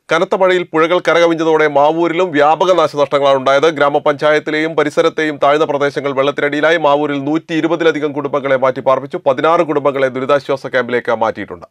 കനത്ത മഴയിൽ പുഴകൾ കരകവിഞ്ഞതോടെ മാവൂരിലും വ്യാപക നാശനഷ്ടങ്ങളാണ് ഉണ്ടായത് ഗ്രാമപഞ്ചായത്തിലെയും പരിസരത്തെയും താഴ്ന്ന പ്രദേശങ്ങൾ വെള്ളത്തിനടിയിലായി മാവൂരിൽ നൂറ്റി ഇരുപതിലധികം കുടുംബങ്ങളെ മാറ്റി പാർപ്പിച്ചു പതിനാറ് കുടുംബങ്ങളെ ദുരിതാശ്വാസ ക്യാമ്പിലേക്ക് മാറ്റിയിട്ടുണ്ട്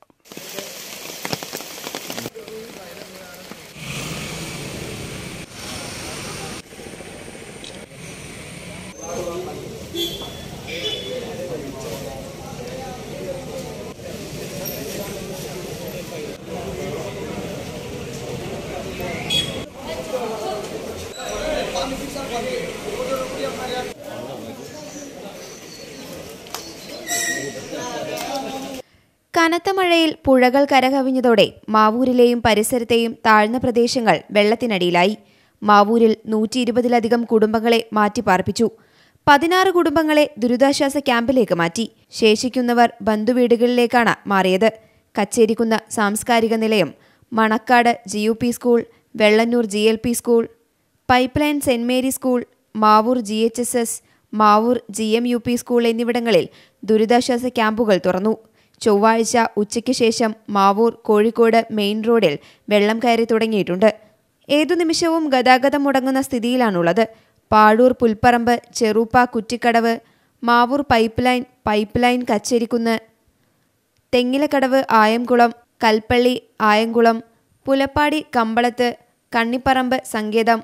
കനത്ത മഴയിൽ പുഴകൾ കരകവിഞ്ഞതോടെ മാവൂരിലെയും പരിസരത്തെയും താഴ്ന്ന പ്രദേശങ്ങൾ വെള്ളത്തിനടിയിലായി മാവൂരിൽ നൂറ്റി ഇരുപതിലധികം കുടുംബങ്ങളെ മാറ്റിപ്പാർപ്പിച്ചു പതിനാറ് കുടുംബങ്ങളെ ദുരിതാശ്വാസ ക്യാമ്പിലേക്ക് മാറ്റി ശേഷിക്കുന്നവർ ബന്ധുവീടുകളിലേക്കാണ് മാറിയത് കച്ചേരിക്കുന്ന സാംസ്കാരിക നിലയം Manakkad G U P school Vellannur G L P school pipe line saint Mary school Mavoor G H S S Mavoor G M U P school എന്നിവിടങ്ങളിൽ ദുരിതാശ്വാസ ക്യാമ്പുകൾ തുറന്നു ചൊവ്വാഴ്ച ഉച്ചയ്ക്ക് ശേഷം മാവൂർ കോഴിക്കോട് മെയിൻ റോഡിൽ വെള്ളം കയറി തുടങ്ങിയിട്ടുണ്ട് ഏതു നിമിഷവും ഗതാഗതം മുടങ്ങുന്ന സ്ഥിതിയിലാണുള്ളത് Pazhoor Pulparamba Cheruppa Kuttikkadavu Mavoor pipe line pipe line Kacherikkunnu Thengilakkadavu Ayamkulam Kalpalli Ayamkulam Pulappadi Kambalath Kannipparamba സങ്കേതം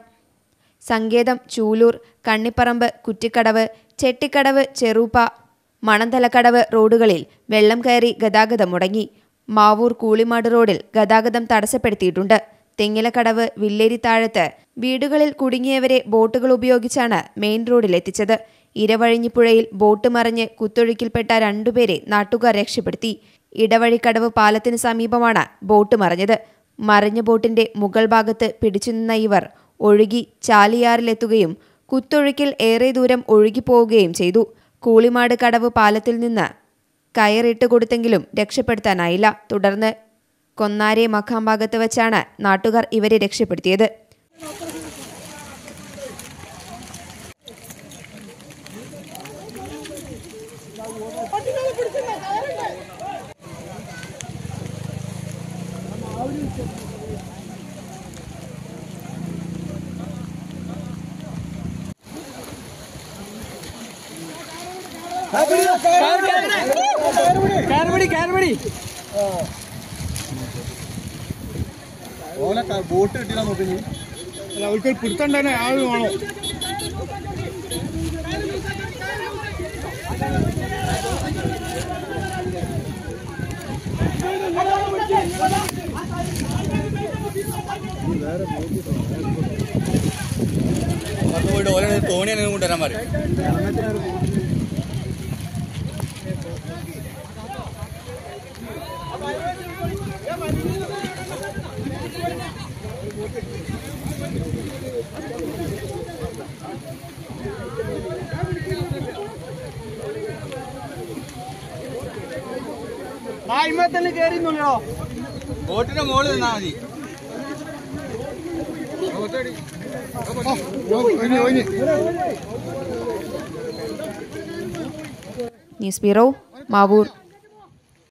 സങ്കേതം ചൂലൂർ കണ്ണിപ്പറമ്പ് കുറ്റിക്കടവ് ചെട്ടിക്കടവ് ചെറുപ്പ മണന്തലക്കടവ് റോഡുകളിൽ വെള്ളം കയറി ഗതാഗതം മുടങ്ങി മാവൂർ കൂളിമാട് റോഡിൽ ഗതാഗതം തടസ്സപ്പെടുത്തിയിട്ടുണ്ട് തെങ്ങിലക്കടവ് വില്ലേരിത്താഴത്ത് വീടുകളിൽ കുടുങ്ങിയവരെ ബോട്ടുകൾ ഉപയോഗിച്ചാണ് മെയിൻ റോഡിൽ എത്തിച്ചത് ഇരവഴിഞ്ഞിപ്പുഴയിൽ ബോട്ട് മറിഞ്ഞ് കുത്തൊഴുക്കിൽപ്പെട്ട രണ്ടുപേരെ നാട്ടുകാർ രക്ഷപ്പെടുത്തി ഇടവഴിക്കടവ് പാലത്തിന് സമീപമാണ് ബോട്ട് മറിഞ്ഞത് മറിഞ്ഞ ബോട്ടിന്റെ മുകൾ ഭാഗത്ത് പിടിച്ചുനിന്ന ഇവർ ഒഴുകി ചാലിയാറിലെത്തുകയും കുത്തൊഴുക്കിൽ ഏറെ ദൂരം ഒഴുകിപ്പോവുകയും ചെയ്തു കൂളിമാട് കടവ് പാലത്തിൽ നിന്ന് കയറിട്ട് കൊടുത്തെങ്കിലും രക്ഷപ്പെടുത്താനായില്ല തുടർന്ന് കൊന്നാരെ മഖാം ഭാഗത്ത് വെച്ചാണ് നാട്ടുകാർ ഇവരെ രക്ഷപ്പെടുത്തിയത് ബോട്ട് കിട്ടിയാ നോക്കി അല്ല അവർക്ക് പിടുത്തണ്ടേ ആള് വേണോ പോയിട്ട് ഓരോ തോണിയാണ് കൊണ്ടുവരാൻ പറയും ആ ഇമ്മ തന്നെ കേറിന്നുള്ളോ ബോട്ടിന്റെ മുകളിൽ നിന്നാ മതി ന്യൂസ് ബ്യൂറോ മാവൂർ